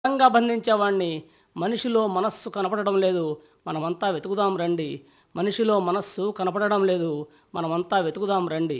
బలంగా బంధించేవాణ్ణి మనిషిలో మనస్సు కనపడడం లేదు మనమంతా వెతుకుదాం రండి మనిషిలో మనస్సు కనపడడం లేదు మనమంతా వెతుకుదాం రండి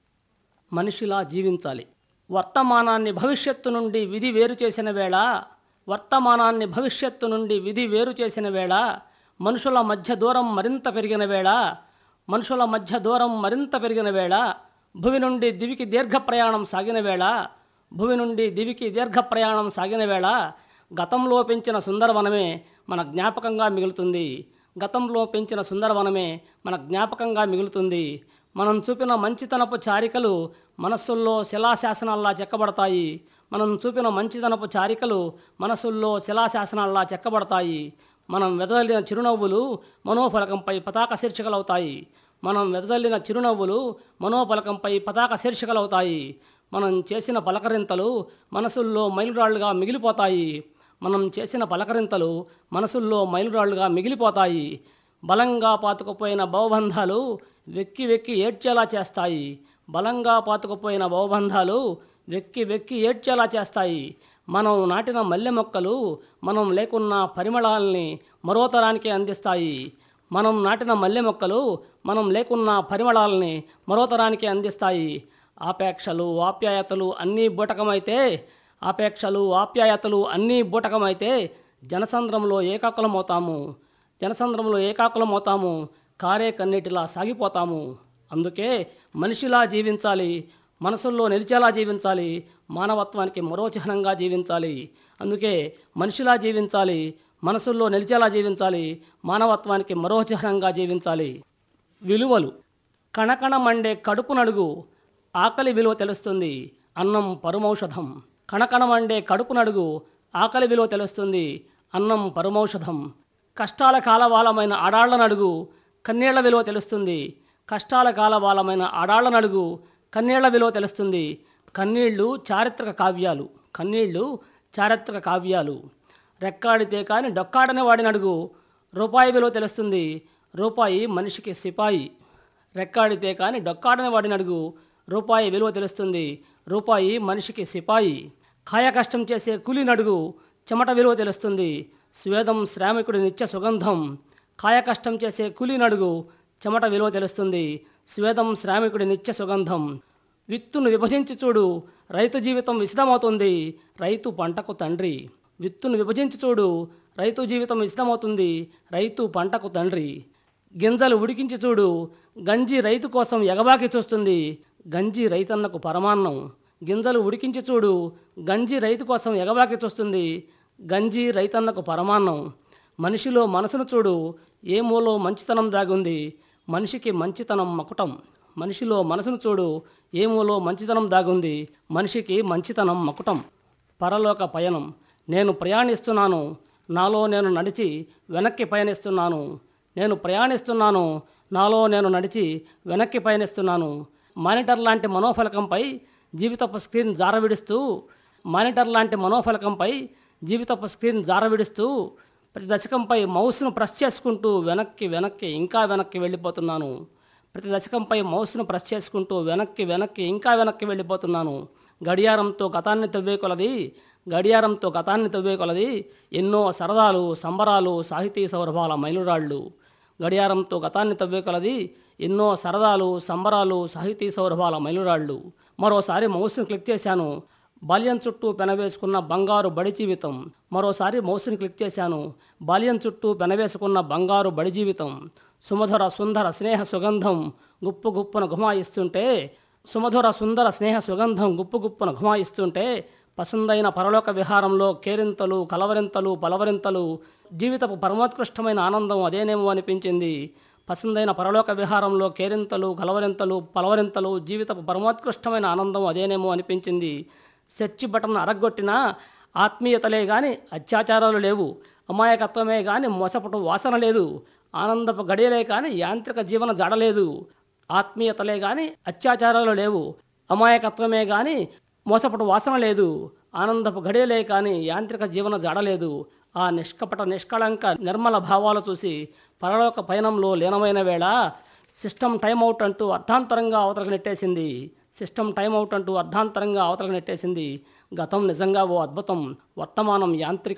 మనిషిలా జీవించాలి వర్తమానాన్ని భవిష్యత్తు నుండి విధి వేరు చేసిన వేళ వర్తమానాన్ని భవిష్యత్తు నుండి విధి వేరు చేసిన వేళ మనుషుల మధ్య దూరం మరింత పెరిగిన వేళ మనుషుల మధ్య దూరం మరింత పెరిగిన వేళ భువి నుండి దివికి దీర్ఘ ప్రయాణం సాగిన వేళ భువి నుండి దివికి దీర్ఘ ప్రయాణం సాగిన వేళ గతంలో పెంచిన సుందరవనమే మన జ్ఞాపకంగా మిగులుతుంది గతంలో పెంచిన సుందరవనమే మన జ్ఞాపకంగా మిగులుతుంది మనం చూపిన మంచితనపు చారికలు మనస్సుల్లో శిలాశాసనాల్లా చెక్కబడతాయి మనం చూపిన మంచితనపు చారికలు మనసుల్లో శిలాశాసనాల్లా చెక్కబడతాయి మనం వెదజల్లిన చిరునవ్వులు మనోఫలకంపై పతాక శీర్షికలవుతాయి మనం వెదజల్లిన చిరునవ్వులు మనోఫలకంపై పతాక శీర్షికలవుతాయి మనం చేసిన పలకరింతలు మనసుల్లో మైలురాళ్లుగా మిగిలిపోతాయి మనం చేసిన పలకరింతలు మనసుల్లో మైలురాళ్లుగా మిగిలిపోతాయి బలంగా పాతుకుపోయిన భవబంధాలు వెక్కి వెక్కి ఏడ్చేలా చేస్తాయి బలంగా పాతుకుపోయిన భవబంధాలు వెక్కి వెక్కి ఏడ్చేలా చేస్తాయి మనం నాటిన మల్లె మొక్కలు మనం లేకున్న పరిమళాల్ని మరో తరానికి అందిస్తాయి మనం నాటిన మల్లె మొక్కలు మనం లేకున్న పరిమళాలని మరో తరానికి అందిస్తాయి ఆపేక్షలు ఆప్యాయతలు అన్నీ బూటకమైతే ఆపేక్షలు ఆప్యాయతలు అన్నీ బూటకమైతే జనసంద్రంలో ఏకాకులమవుతాము జనసంద్రంలో ఏకాకులమవుతాము కారే కన్నీటిలా సాగిపోతాము అందుకే మనిషిలా జీవించాలి మనసుల్లో నిలిచేలా జీవించాలి మానవత్వానికి మరో చిహ్నంగా జీవించాలి అందుకే మనిషిలా జీవించాలి మనసుల్లో నిలిచేలా జీవించాలి మానవత్వానికి మరో చిహ్నంగా జీవించాలి విలువలు కణకణ మండే కడుపు నడుగు ఆకలి విలువ తెలుస్తుంది అన్నం పరమౌషధం కణకణ మండే కడుపు నడుగు ఆకలి విలువ తెలుస్తుంది అన్నం పరమౌషధం కష్టాల కాలవాలమైన ఆడాళ్ల నడుగు కన్నీళ్ల విలువ తెలుస్తుంది కష్టాల కాలవాలమైన ఆడాళ్ల నడుగు కన్నీళ్ల విలువ తెలుస్తుంది కన్నీళ్లు చారిత్రక కావ్యాలు కన్నీళ్లు చారిత్రక కావ్యాలు రెక్కాడితే కాని డొక్కాడని వాడిని అడుగు రూపాయి విలువ తెలుస్తుంది రూపాయి మనిషికి సిపాయి రెక్కాడితే కాని డొక్కాడని వాడిని అడుగు రూపాయి విలువ తెలుస్తుంది రూపాయి మనిషికి సిపాయి కాయ కష్టం చేసే కూలి నడుగు చెమట విలువ తెలుస్తుంది స్వేదం శ్రామికుడి నిత్య సుగంధం కాయ కష్టం చేసే కూలి నడుగు చెమట విలువ తెలుస్తుంది స్వేదం శ్రామికుడి నిత్య సుగంధం విత్తును విభజించి చూడు రైతు జీవితం విశదమవుతుంది రైతు పంటకు తండ్రి విత్తును విభజించి చూడు రైతు జీవితం విశదమవుతుంది రైతు పంటకు తండ్రి గింజలు ఉడికించి చూడు గంజి రైతు కోసం ఎగబాకి చూస్తుంది గంజి రైతన్నకు పరమాన్నం గింజలు ఉడికించి చూడు గంజి రైతు కోసం ఎగబాకి చూస్తుంది గంజి రైతన్నకు పరమాన్నం మనిషిలో మనసును చూడు ఏ మూలో మంచితనం దాగుంది మనిషికి మంచితనం మకుటం మనిషిలో మనసును చూడు ఏ మూలో మంచితనం దాగుంది మనిషికి మంచితనం మకుటం పరలోక పయనం నేను ప్రయాణిస్తున్నాను నాలో నేను నడిచి వెనక్కి పయనిస్తున్నాను నేను ప్రయాణిస్తున్నాను నాలో నేను నడిచి వెనక్కి పయనిస్తున్నాను మానిటర్ లాంటి మనోఫలకంపై జీవితపు స్క్రీన్ జారవిడుస్తూ మానిటర్ లాంటి మనోఫలకంపై జీవితపు స్క్రీన్ జారవిడుస్తూ ప్రతి దశకంపై మౌస్ను ప్రెస్ చేసుకుంటూ వెనక్కి వెనక్కి ఇంకా వెనక్కి వెళ్ళిపోతున్నాను ప్రతి దశకంపై మౌస్ను ప్రెస్ చేసుకుంటూ వెనక్కి వెనక్కి ఇంకా వెనక్కి వెళ్ళిపోతున్నాను గడియారంతో గతాన్ని తవ్వే కొలది గడియారంతో గతాన్ని తవ్వే కొలది ఎన్నో సరదాలు సంబరాలు సాహితీ సౌరభాల మైలురాళ్ళు గడియారంతో గతాన్ని తవ్వే కొలది ఎన్నో సరదాలు సంబరాలు సాహితీ సౌరభాల మైలురాళ్ళు మరోసారి మౌస్ని క్లిక్ చేశాను బాల్యం చుట్టూ పెనవేసుకున్న బంగారు బడి జీవితం మరోసారి మౌస్ని క్లిక్ చేశాను బాల్యం చుట్టూ పెనవేసుకున్న బంగారు బడి జీవితం సుమధుర సుందర స్నేహ సుగంధం గుప్పు గుప్పున గుమాయిస్తుంటే సుమధుర సుందర స్నేహ సుగంధం గుప్పు గుప్పున గుమాయిస్తుంటే పసందైన పరలోక విహారంలో కేరింతలు కలవరింతలు పలవరింతలు జీవితపు పరమోత్కృష్టమైన ఆనందం అదేనేమో అనిపించింది పసందైన పరలోక విహారంలో కేరింతలు కలవరింతలు పలవరింతలు జీవితపు పరమోత్కృష్టమైన ఆనందం అదేనేమో అనిపించింది సెర్చ్ బటన్ అరగొట్టినా ఆత్మీయతలే గాని అత్యాచారాలు లేవు అమాయకత్వమే గాని మోసపటు వాసన లేదు ఆనందపు గడియలే కాని యాంత్రిక జీవన జడలేదు ఆత్మీయతలే గాని అత్యాచారాలు లేవు అమాయకత్వమే గాని మోసపటు వాసన లేదు ఆనందపు గడియలే కాని యాంత్రిక జీవన జడలేదు ఆ నిష్కపట నిష్కళంక నిర్మల భావాలు చూసి పరలోక పయనంలో లీనమైన వేళ సిస్టమ్ టైంఅవుట్ అంటూ అర్ధాంతరంగా అవతలకు నెట్టేసింది సిస్టమ్ టైంఅవుట్ అంటూ అర్ధాంతరంగా అవతలకు నెట్టేసింది గతం నిజంగా ఓ అద్భుతం వర్తమానం యాంత్రిక